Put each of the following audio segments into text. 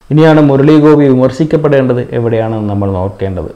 ഇനിയാണ് മുരളി ഗോപി വിമർശിക്കപ്പെടേണ്ടത് എവിടെയാണെന്ന് നമ്മൾ നോക്കേണ്ടത്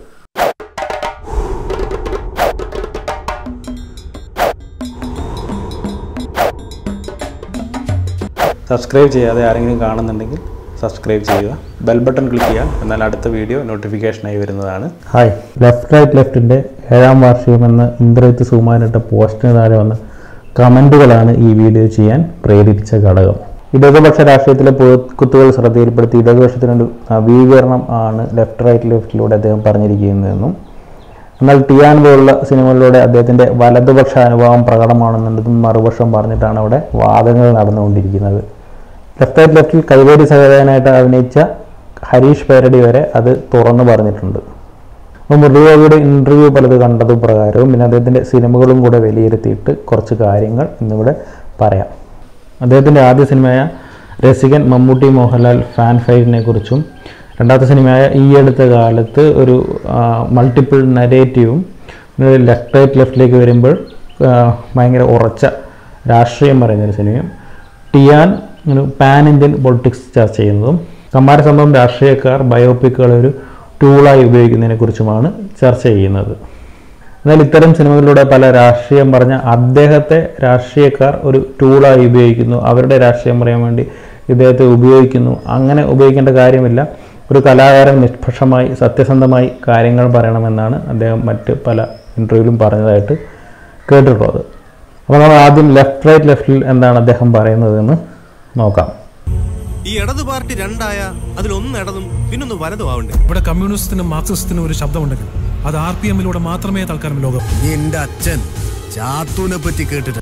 സബ്സ്ക്രൈബ് ചെയ്യാതെ ആരെങ്കിലും കാണുന്നുണ്ടെങ്കിൽ സബ്സ്ക്രൈബ് ചെയ്യുക ബെൽ ബട്ടൺ ക്ലിക്ക് ചെയ്യുക എന്നാൽ അടുത്ത വീഡിയോ നോട്ടിഫിക്കേഷനായി വരുന്നതാണ് ഹായ് ലെഫ്റ്റ് റൈറ്റ് ലെഫ്റ്റിൻ്റെ ഏഴാം വാർഷികം എന്ന ഇന്ദ്രജിത്ത് സുമാനിട്ട പോസ്റ്റിന് താഴെ വന്ന കമൻറ്റുകളാണ് ഈ വീഡിയോ ചെയ്യാൻ പ്രേരിപ്പിച്ച ഘടകം ഇടതുപക്ഷ രാഷ്ട്രീയത്തിലെ കുത്തുകൾ ശ്രദ്ധയിൽപ്പെടുത്തി ഇടതുപക്ഷത്തിനൊരു നവീകരണം ആണ് ലെഫ്റ്റ് റൈറ്റ് ലെഫ്റ്റിലൂടെ അദ്ദേഹം പറഞ്ഞിരിക്കുന്നതെന്നും എന്നാൽ ടിയാൻ പോലുള്ള സിനിമകളിലൂടെ അദ്ദേഹത്തിൻ്റെ വലതുപക്ഷ അനുഭവം പ്രകടമാണെന്നുള്ളതും മറുപക്ഷം പറഞ്ഞിട്ടാണ് അവിടെ വാദങ്ങൾ നടന്നുകൊണ്ടിരിക്കുന്നത് ലെഫ്റ്റ് റൈറ്റ് ലെഫ്റ്റിൽ കൈവേരി സഹോദരനായിട്ട് അഭിനയിച്ച ഹരീഷ് പേരടി വരെ അത് തുറന്നു പറഞ്ഞിട്ടുണ്ട് അപ്പോൾ മുരളിഗോപിയുടെ ഇൻ്റർവ്യൂ പലത് കണ്ടത് പ്രകാരവും പിന്നെ അദ്ദേഹത്തിൻ്റെ സിനിമകളും കൂടെ വിലയിരുത്തിയിട്ട് കുറച്ച് കാര്യങ്ങൾ ഇന്നിവിടെ പറയാം അദ്ദേഹത്തിൻ്റെ ആദ്യ സിനിമയായ രസികൻ മമ്മൂട്ടി മോഹൻലാൽ ഫാൻ ഫൈറ്റിനെ കുറിച്ചും രണ്ടാമത്തെ സിനിമയായ ഈ അടുത്ത കാലത്ത് ഒരു മൾട്ടിപ്പിൾ നരേറ്റീവും ലെഫ്റ്റ് റൈറ്റ് ലെഫ്റ്റിലേക്ക് വരുമ്പോൾ ആ, ഭയങ്കര ഉറച്ച രാഷ്ട്രീയം പറയുന്നൊരു സിനിമയും ടിയാൻ ഒരു പാൻ ഇന്ത്യൻ പൊളിറ്റിക്സ് ചർച്ച ചെയ്യുന്നതും കമ്മാര സംഭവം രാഷ്ട്രീയക്കാർ ബയോപിക്കുകൾ ഒരു ടൂളായി ഉപയോഗിക്കുന്നതിനെക്കുറിച്ചുമാണ് ചർച്ച ചെയ്യുന്നത് എന്നാൽ ഇത്തരം സിനിമകളിലൂടെ പല രാഷ്ട്രീയം പറഞ്ഞ അദ്ദേഹത്തെ രാഷ്ട്രീയക്കാർ ഒരു ടൂളായി ഉപയോഗിക്കുന്നു അവരുടെ രാഷ്ട്രീയം പറയാൻ വേണ്ടി ഇദ്ദേഹത്തെ ഉപയോഗിക്കുന്നു അങ്ങനെ ഉപയോഗിക്കേണ്ട കാര്യമില്ല ഒരു കലാകാരൻ നിഷ്പക്ഷമായി സത്യസന്ധമായി കാര്യങ്ങൾ പറയണമെന്നാണ് അദ്ദേഹം മറ്റ് പല ഇൻ്റർവ്യൂവിലും പറഞ്ഞതായിട്ട് കേട്ടിട്ടുള്ളത് അപ്പോൾ നമ്മൾ ആദ്യം ലെഫ്റ്റ് റൈറ്റ് ലെഫ്റ്റിൽ എന്താണ് അദ്ദേഹം പറയുന്നതെന്ന് നോക്കാം ഈ ഇടത് പാർട്ടി രണ്ടായ അതിലൊന്ന് ഇടതും പിന്നൊന്ന് വലതും ആവണ്ടേ ഇവിടെ കമ്മ്യൂണിസത്തിനും മാർക്സിസത്തിനും ഒരു ശബ്ദമുണ്ടെങ്കിൽ അത് ആർ പി എമ്മിലൂടെ മാത്രമേ തൽക്കാലം ലോകം എന്റെ അച്ഛൻ ചാത്തൂനെ പറ്റി കേട്ടിട്ട്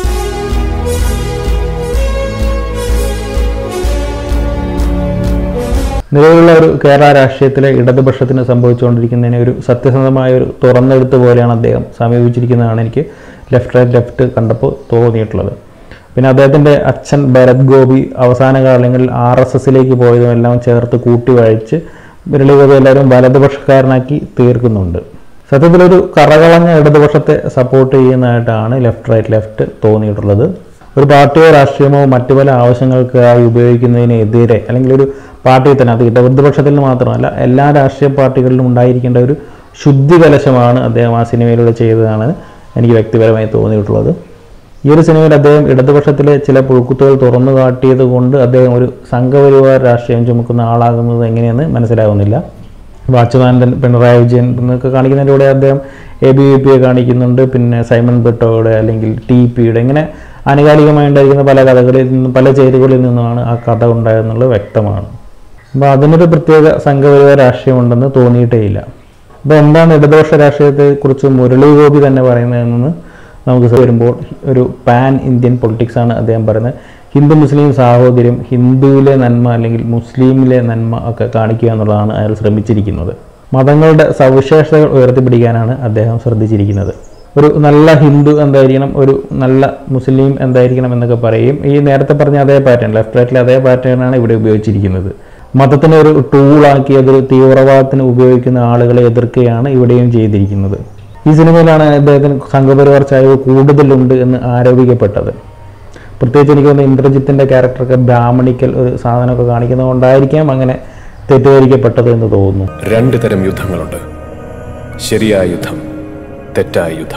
നിലവിലുള്ള ഒരു കേരള രാഷ്ട്രീയത്തിലെ ഇടതുപക്ഷത്തിന് സംഭവിച്ചുകൊണ്ടിരിക്കുന്നതിനെ ഒരു സത്യസന്ധമായ ഒരു തുറന്നെഴുത്ത് പോലെയാണ് അദ്ദേഹം സമീപിച്ചിരിക്കുന്നതാണ് എനിക്ക് ലെഫ്റ്റ് റൈറ്റ് ലെഫ്റ്റ് കണ്ടപ്പോൾ തോന്നിയിട്ടുള്ളത് പിന്നെ അദ്ദേഹത്തിൻ്റെ അച്ഛൻ ഭരത് ഗോപി അവസാന കാലങ്ങളിൽ ആർ എസ് എസിലേക്ക് പോയതും എല്ലാം ചേർത്ത് കൂട്ടി വാഴിച്ച് മുരളി ഗോപി എല്ലാവരും വലതുപക്ഷക്കാരനാക്കി തീർക്കുന്നുണ്ട് സത്യത്തിലൊരു കറകളഞ്ഞ ഇടതുപക്ഷത്തെ സപ്പോർട്ട് ചെയ്യുന്നതായിട്ടാണ് ലെഫ്റ്റ് റൈറ്റ് ലെഫ്റ്റ് തോന്നിയിട്ടുള്ളത് ഒരു പാർട്ടിയോ രാഷ്ട്രീയമോ മറ്റു പല ആവശ്യങ്ങൾക്കായി ഉപയോഗിക്കുന്നതിനെതിരെ അല്ലെങ്കിൽ ഒരു പാർട്ടിയിൽ തന്നെ അത് ഇടതുപക്ഷത്തിൽ നിന്ന് മാത്രമല്ല എല്ലാ രാഷ്ട്രീയ പാർട്ടികളിലും ഉണ്ടായിരിക്കേണ്ട ഒരു ശുദ്ധി കലശമാണ് അദ്ദേഹം ആ സിനിമയിലൂടെ ചെയ്തതാണ് എനിക്ക് വ്യക്തിപരമായി തോന്നിയിട്ടുള്ളത് ഈ ഒരു സിനിമയിൽ അദ്ദേഹം ഇടതുപക്ഷത്തിലെ ചില പുഴുക്കുത്തുകൾ തുറന്നു കാട്ടിയത് കൊണ്ട് അദ്ദേഹം ഒരു സംഘപരിവാർ രാഷ്ട്രീയം ചുമക്കുന്ന ആളാകുന്നത് എങ്ങനെയെന്ന് മനസ്സിലാകുന്നില്ല വാച്ച്മാനന്ദൻ പിണറായി വിജയൻ എന്നൊക്കെ കാണിക്കുന്നതിലൂടെ അദ്ദേഹം എ ബി വി പിയെ കാണിക്കുന്നുണ്ട് പിന്നെ സൈമൺ ബെട്ടോയുടെ അല്ലെങ്കിൽ ടി പിയുടെ ഇങ്ങനെ ആനുകാലികമായി ഉണ്ടായിരിക്കുന്ന പല കഥകളിൽ നിന്നും പല ചേരുകളിൽ നിന്നുമാണ് ആ കഥ ഉണ്ടായതെന്നുള്ളത് വ്യക്തമാണ് അപ്പോൾ അതിനൊരു പ്രത്യേക സംഘപരിവാർ രാഷ്ട്രീയമുണ്ടെന്ന് തോന്നിയിട്ടേയില്ല അപ്പോൾ എന്താണ് ഇടതുപക്ഷ രാഷ്ട്രീയത്തെക്കുറിച്ച് മുരളി ഗോപി തന്നെ പറയുന്നതെന്ന് നമുക്ക് വരുമ്പോൾ ഒരു പാൻ ഇന്ത്യൻ പൊളിറ്റിക്സ് ആണ് അദ്ദേഹം പറയുന്നത് ഹിന്ദു മുസ്ലിം സാഹോദര്യം ഹിന്ദുവിലെ നന്മ അല്ലെങ്കിൽ മുസ്ലിമിലെ നന്മ ഒക്കെ കാണിക്കുക എന്നുള്ളതാണ് അയാൾ ശ്രമിച്ചിരിക്കുന്നത് മതങ്ങളുടെ സവിശേഷതകൾ ഉയർത്തിപ്പിടിക്കാനാണ് അദ്ദേഹം ശ്രദ്ധിച്ചിരിക്കുന്നത് ഒരു നല്ല ഹിന്ദു എന്തായിരിക്കണം ഒരു നല്ല മുസ്ലിം എന്തായിരിക്കണം എന്നൊക്കെ പറയും ഈ നേരത്തെ പറഞ്ഞ അതേ പാറ്റേൺ ലെഫ്റ്റ് റൈറ്റിലെ അതേ പാറ്റേണാണ് ഇവിടെ ഉപയോഗിച്ചിരിക്കുന്നത് മതത്തിനെ ഒരു ടൂളാക്കി അതൊരു തീവ്രവാദത്തിന് ഉപയോഗിക്കുന്ന ആളുകളെ എതിർക്കുകയാണ് ഇവിടെയും ചെയ്തിരിക്കുന്നത് ഈ സിനിമയിലാണ് അദ്ദേഹത്തിന് സംഘപരിവാർ ചായവ് കൂടുതലുണ്ട് എന്ന് ആരോപിക്കപ്പെട്ടത് പ്രത്യേകിച്ച് എനിക്ക് തോന്നുന്നു ഇന്ദ്രജിത്തിൻ്റെ ക്യാരക്ടറൊക്കെ ബ്രാഹ്മണിക്കൽ ഒരു സാധനമൊക്കെ കാണിക്കുന്നതുകൊണ്ടായിരിക്കാം അങ്ങനെ തെറ്റിദ്ധരിക്കപ്പെട്ടത് എന്ന് തോന്നുന്നു രണ്ട് തരം യുദ്ധങ്ങളുണ്ട് ശരിയായ യുദ്ധം തെറ്റായ യുദ്ധം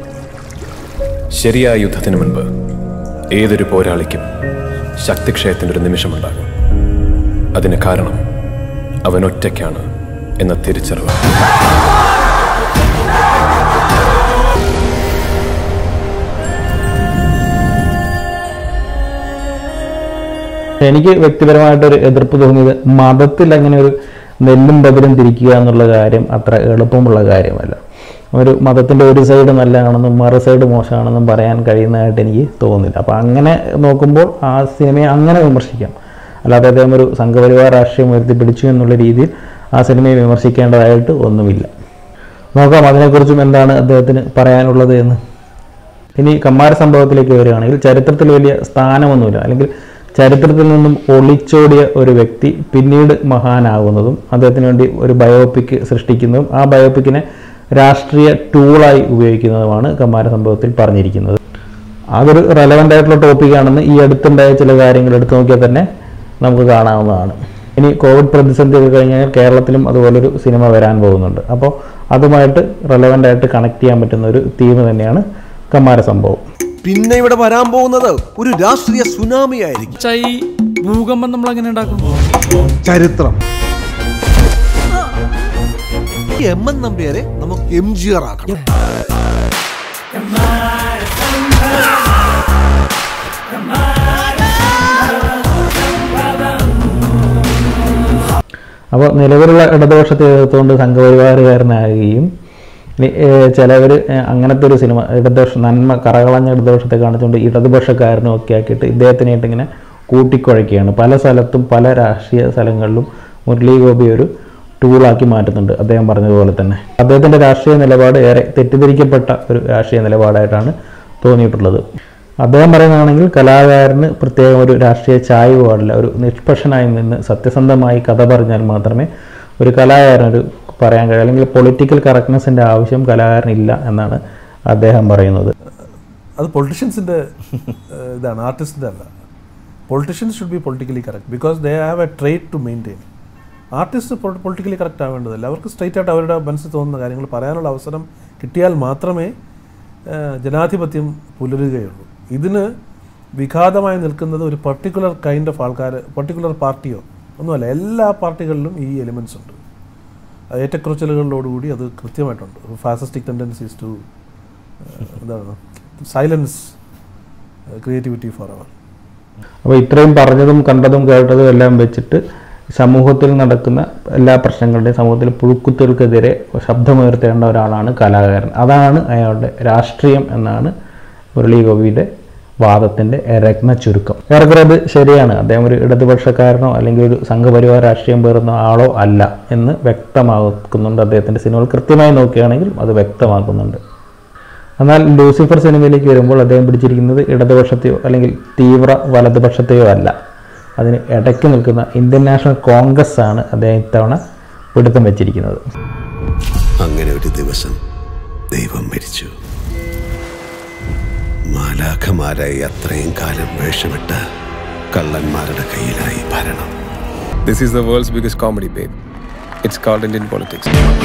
ശരിയായ യുദ്ധത്തിന് മുൻപ് ഏതൊരു പോരാളിക്കും ശക്തിക്ഷയത്തിൻ്റെ ഒരു നിമിഷമുണ്ടാകും അതിന് കാരണം അവൻ ഒറ്റയ്ക്കാണ് എന്ന തിരിച്ചറിവ് എനിക്ക് വ്യക്തിപരമായിട്ടൊരു എതിർപ്പ് തോന്നിയത് മതത്തിൽ അങ്ങനെ ഒരു നെല്ലും ബദലും തിരിക്കുക എന്നുള്ള കാര്യം അത്ര എളുപ്പമുള്ള കാര്യമല്ല ഒരു മതത്തിൻ്റെ ഒരു സൈഡ് നല്ലതാണെന്നും മറു സൈഡ് മോശമാണെന്നും പറയാൻ കഴിയുന്നതായിട്ട് എനിക്ക് തോന്നുന്നില്ല അപ്പോൾ അങ്ങനെ നോക്കുമ്പോൾ ആ സിനിമയെ അങ്ങനെ വിമർശിക്കാം അല്ലാതെ അദ്ദേഹം ഒരു സംഘപരിവാർ രാഷ്ട്രീയം ഉയർത്തിപ്പിടിച്ചു എന്നുള്ള രീതിയിൽ ആ സിനിമയെ വിമർശിക്കേണ്ടതായിട്ട് ഒന്നുമില്ല നോക്കാം അതിനെക്കുറിച്ചും എന്താണ് അദ്ദേഹത്തിന് പറയാനുള്ളത് എന്ന് ഇനി കമ്മാര സംഭവത്തിലേക്ക് വരികയാണെങ്കിൽ ചരിത്രത്തിൽ വലിയ സ്ഥാനമൊന്നുമില്ല അല്ലെങ്കിൽ ചരിത്രത്തിൽ നിന്നും ഒളിച്ചോടിയ ഒരു വ്യക്തി പിന്നീട് മഹാനാകുന്നതും അദ്ദേഹത്തിന് വേണ്ടി ഒരു ബയോപിക് സൃഷ്ടിക്കുന്നതും ആ ബയോപിക്കിനെ രാഷ്ട്രീയ ടൂളായി ഉപയോഗിക്കുന്നതുമാണ് കമ്മാര സംഭവത്തിൽ പറഞ്ഞിരിക്കുന്നത് അതൊരു റെലവൻ്റ് ആയിട്ടുള്ള ടോപ്പിക്കാണെന്ന് ഈ അടുത്തുണ്ടായ ചില കാര്യങ്ങൾ എടുത്തു നോക്കിയാൽ തന്നെ നമുക്ക് കാണാവുന്നതാണ് ഇനി കോവിഡ് പ്രതിസന്ധി ഒക്കെ കഴിഞ്ഞാൽ കേരളത്തിലും അതുപോലൊരു സിനിമ വരാൻ പോകുന്നുണ്ട് അപ്പോൾ അതുമായിട്ട് റെലവൻ്റ് ആയിട്ട് കണക്ട് ചെയ്യാൻ പറ്റുന്ന ഒരു തീം തന്നെയാണ് കമ്മാര സംഭവം പിന്നെ ഇവിടെ വരാൻ പോകുന്നത് ഒരു രാഷ്ട്രീയ സുനാമി ആയിരിക്കും ചൈ ഭൂകമ്പം നമ്മൾ എങ്ങനെ ഉണ്ടാക്കും ചരിത്രം എം എൻ നമ്പ്യാരെ നമുക്ക് എം ജി ആർ ആക്കണം അപ്പോൾ നിലവിലുള്ള ഇടതുപക്ഷത്തെ എതിർത്തുകൊണ്ട് സംഘപരിവാറുകാരനാകുകയും ചിലവർ അങ്ങനത്തെ ഒരു സിനിമ ഇടതുപക്ഷ നന്മ കറകളഞ്ഞ ഇടതുപക്ഷത്തെ കാണിച്ചുകൊണ്ട് ഇടതുപക്ഷക്കാരനും ഒക്കെ ആക്കിയിട്ട് ഇദ്ദേഹത്തിനായിട്ട് ഇങ്ങനെ കൂട്ടിക്കുഴയ്ക്കുകയാണ് പല സ്ഥലത്തും പല രാഷ്ട്രീയ സ്ഥലങ്ങളിലും മുരളി ഗോപി ഒരു ടൂളാക്കി മാറ്റുന്നുണ്ട് അദ്ദേഹം പറഞ്ഞതുപോലെ തന്നെ അദ്ദേഹത്തിൻ്റെ രാഷ്ട്രീയ നിലപാട് ഏറെ തെറ്റിദ്ധരിക്കപ്പെട്ട ഒരു രാഷ്ട്രീയ നിലപാടായിട്ടാണ് തോന്നിയിട്ടുള്ളത് അദ്ദേഹം പറയുന്നതാണെങ്കിൽ കലാകാരന് പ്രത്യേകം ഒരു രാഷ്ട്രീയ ചായ്വ് പാടില്ല ഒരു നിഷ്പക്ഷനായി നിന്ന് സത്യസന്ധമായി കഥ പറഞ്ഞാൽ മാത്രമേ ഒരു കലാകാരൻ ഒരു പറയാൻ കഴിയും അല്ലെങ്കിൽ പൊളിറ്റിക്കൽ കറക്റ്റ്നെസ്സിൻ്റെ ആവശ്യം കലാകാരനില്ല എന്നാണ് അദ്ദേഹം പറയുന്നത് അത് പൊളിറ്റീഷ്യൻസിൻ്റെ ഇതാണ് ആർട്ടിസ്റ്റിൻ്റെ അല്ല politicians should be politically correct because they have a trait to maintain artist politically correct ആവേണ്ടതല്ല അവർക്ക് സ്ട്രൈറ്റ് ആയിട്ട് അവരുടെ മനസ്സിൽ തോന്നുന്ന കാര്യങ്ങൾ പറയാനുള്ള അവസരം കിട്ടിയാൽ മാത്രമേ ആ, ജനാധിപത്യം പുലരുകയുള്ളൂ ഇതിന് വിഘാതമായി നിൽക്കുന്നത് ഒരു പർട്ടിക്കുലർ കൈൻഡ് ഓഫ് ആൾക്കാർ പർട്ടിക്കുലർ പാർട്ടിയോ ഒന്നുമല്ല എല്ലാ പാർട്ടികളിലും ഈ എലിമെൻസ് ഉണ്ട് അത് ഏറ്റക്കുറച്ചിലുകളിലോടുകൂടി അത് കൃത്യമായിട്ടുണ്ട് ഫാസിസ്റ്റിക് ടെൻഡൻസീസ് ടു എന്താണ് സൈലൻസ് ക്രിയേറ്റിവിറ്റി ഫോർ അവർ അപ്പോൾ ഇത്രയും പറഞ്ഞതും കണ്ടതും കേട്ടതും എല്ലാം വെച്ചിട്ട് സമൂഹത്തിൽ നടക്കുന്ന എല്ലാ പ്രശ്നങ്ങളുടെയും സമൂഹത്തിൽ പുഴുക്കുത്തുകൾക്കെതിരെ ശബ്ദമുയർത്തേണ്ട ഒരാളാണ് കലാകാരൻ അതാണ് അയാളുടെ രാഷ്ട്രീയം എന്നാണ് മുരളി ഗോപിയുടെ വാദത്തിൻ്റെ രത്ന ചുരുക്കം ഏറെക്കുറെ അത് ശരിയാണ് അദ്ദേഹം ഒരു ഇടതുപക്ഷക്കാരനോ അല്ലെങ്കിൽ ഒരു സംഘപരിവാര രാഷ്ട്രീയം പേറുന്ന ആളോ അല്ല എന്ന് വ്യക്തമാക്കുന്നുണ്ട് അദ്ദേഹത്തിൻ്റെ സിനിമകൾ കൃത്യമായി നോക്കുകയാണെങ്കിൽ അത് വ്യക്തമാക്കുന്നുണ്ട് എന്നാൽ ലൂസിഫർ സിനിമയിലേക്ക് വരുമ്പോൾ അദ്ദേഹം പിടിച്ചിരിക്കുന്നത് ഇടതുപക്ഷത്തെയോ അല്ലെങ്കിൽ തീവ്ര വലതുപക്ഷത്തെയോ അല്ല അതിന് ഇടയ്ക്ക് നിൽക്കുന്ന ഇന്ത്യൻ നാഷണൽ കോൺഗ്രസ് ആണ് അദ്ദേഹം ഇത്തവണ പിടുത്തം വെച്ചിരിക്കുന്നത് അങ്ങനെ ഒരു ദിവസം ദൈവം മരിച്ചു മാലാഖമാരായി അത്രയും കാലം വേഷമിട്ട് കള്ളന്മാരുടെ കയ്യിലായി ഭരണം This is the world's biggest comedy, babe. It's called Indian politics.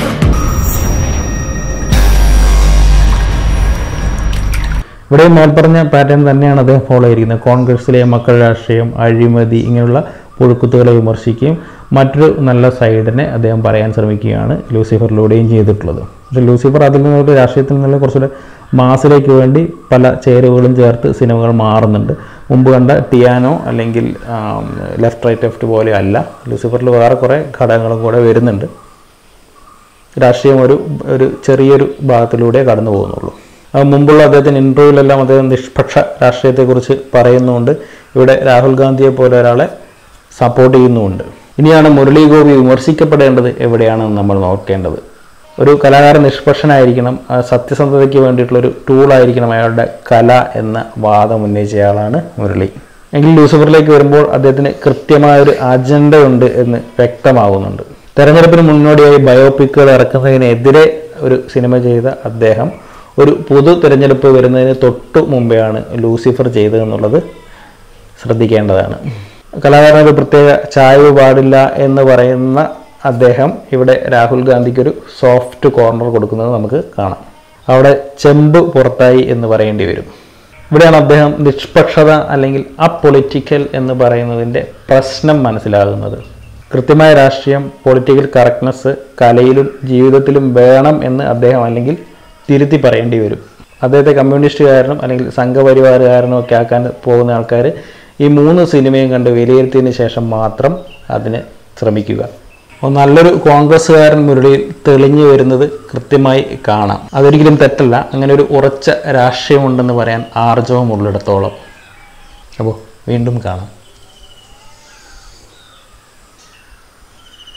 ഇവിടെ മേൽപ്പറഞ്ഞ പാറ്റേൺ തന്നെയാണ് അദ്ദേഹം ഫോളോ ചെയ്തിരിക്കുന്നത് കോൺഗ്രസിലെ മക്കൾ രാഷ്ട്രീയം അഴിമതി ഇങ്ങനെയുള്ള പുഴുക്കുത്തുകളെ വിമർശിക്കുകയും മറ്റൊരു നല്ല സൈഡിനെ അദ്ദേഹം പറയാൻ ശ്രമിക്കുകയാണ് ലൂസിഫറിലൂടെയും ചെയ്തിട്ടുള്ളത് പക്ഷേ ലൂസിഫർ അതിൽ നിന്നൊരു രാഷ്ട്രീയത്തിൽ നിന്നുള്ള കുറച്ചുകൂടെ മാസിലേക്ക് വേണ്ടി പല ചേരുവകളും ചേർത്ത് സിനിമകൾ മാറുന്നുണ്ട് മുമ്പ് കണ്ട ടിയാനോ അല്ലെങ്കിൽ ലെഫ്റ്റ് റൈറ്റ് ലെഫ്റ്റ് പോലെ അല്ല ലൂസിഫറിൽ വേറെ കുറേ ഘടകങ്ങളും കൂടെ വരുന്നുണ്ട് രാഷ്ട്രീയം ഒരു ഒരു ചെറിയൊരു ഭാഗത്തിലൂടെ കടന്നു പോകുന്നുള്ളൂ അത് മുമ്പുള്ള അദ്ദേഹത്തിന് ഇൻ്റർവ്യൂവിലെല്ലാം അദ്ദേഹം നിഷ്പക്ഷ രാഷ്ട്രീയത്തെക്കുറിച്ച് പറയുന്നുണ്ട് ഇവിടെ രാഹുൽ ഗാന്ധിയെ പോലെ ഒരാളെ സപ്പോർട്ട് ചെയ്യുന്നുമുണ്ട് ഇനിയാണ് മുരളി ഗോപി വിമർശിക്കപ്പെടേണ്ടത് എവിടെയാണെന്ന് നമ്മൾ നോക്കേണ്ടത് ഒരു കലാകാരൻ നിഷ്പക്ഷനായിരിക്കണം ആ സത്യസന്ധതയ്ക്ക് വേണ്ടിയിട്ടുള്ളൊരു ടൂളായിരിക്കണം അയാളുടെ കല എന്ന വാദം ഉന്നയിച്ചയാളാണ് മുരളി എങ്കിൽ ലൂസിഫറിലേക്ക് വരുമ്പോൾ അദ്ദേഹത്തിന് കൃത്യമായ ഒരു അജണ്ട ഉണ്ട് എന്ന് വ്യക്തമാകുന്നുണ്ട് തെരഞ്ഞെടുപ്പിന് മുന്നോടിയായി ബയോപിക്കുകൾ ഇറക്കുന്നതിനെതിരെ ഒരു സിനിമ ചെയ്ത അദ്ദേഹം ഒരു പൊതു തിരഞ്ഞെടുപ്പ് വരുന്നതിന് തൊട്ടു മുമ്പെയാണ് ലൂസിഫർ ചെയ്തതെന്നുള്ളത് ശ്രദ്ധിക്കേണ്ടതാണ് കലാകാരൻ ഒരു പ്രത്യേക ചായ്വ് പാടില്ല എന്ന് പറയുന്ന അദ്ദേഹം ഇവിടെ രാഹുൽ ഗാന്ധിക്ക് ഒരു സോഫ്റ്റ് കോർണർ കൊടുക്കുന്നത് നമുക്ക് കാണാം അവിടെ ചെമ്പ് പുറത്തായി എന്ന് പറയേണ്ടി വരും ഇവിടെയാണ് അദ്ദേഹം നിഷ്പക്ഷത അല്ലെങ്കിൽ അപൊളിറ്റിക്കൽ എന്ന് പറയുന്നതിൻ്റെ പ്രശ്നം മനസ്സിലാകുന്നത് കൃത്യമായ രാഷ്ട്രീയം പൊളിറ്റിക്കൽ കറക്റ്റ്നെസ് കലയിലും ജീവിതത്തിലും വേണം എന്ന് അദ്ദേഹം അല്ലെങ്കിൽ തിരുത്തി പറയേണ്ടി വരും അദ്ദേഹത്തെ കമ്മ്യൂണിസ്റ്റുകാരനും അല്ലെങ്കിൽ സംഘപരിവാറുകാരനും ഒക്കെ ആക്കാൻ പോകുന്ന ആൾക്കാർ ഈ മൂന്ന് സിനിമയും കണ്ട് വിലയിരുത്തിയതിന് ശേഷം മാത്രം അതിന് ശ്രമിക്കുക അപ്പോൾ നല്ലൊരു കോൺഗ്രസ്സുകാരൻ മുരളിയിൽ തെളിഞ്ഞു വരുന്നത് കൃത്യമായി കാണാം അതൊരിക്കലും തെറ്റല്ല അങ്ങനെ ഒരു ഉറച്ച രാഷ്ട്രീയമുണ്ടെന്ന് പറയാൻ ആർജവമുള്ളിടത്തോളം അപ്പോൾ വീണ്ടും കാണാം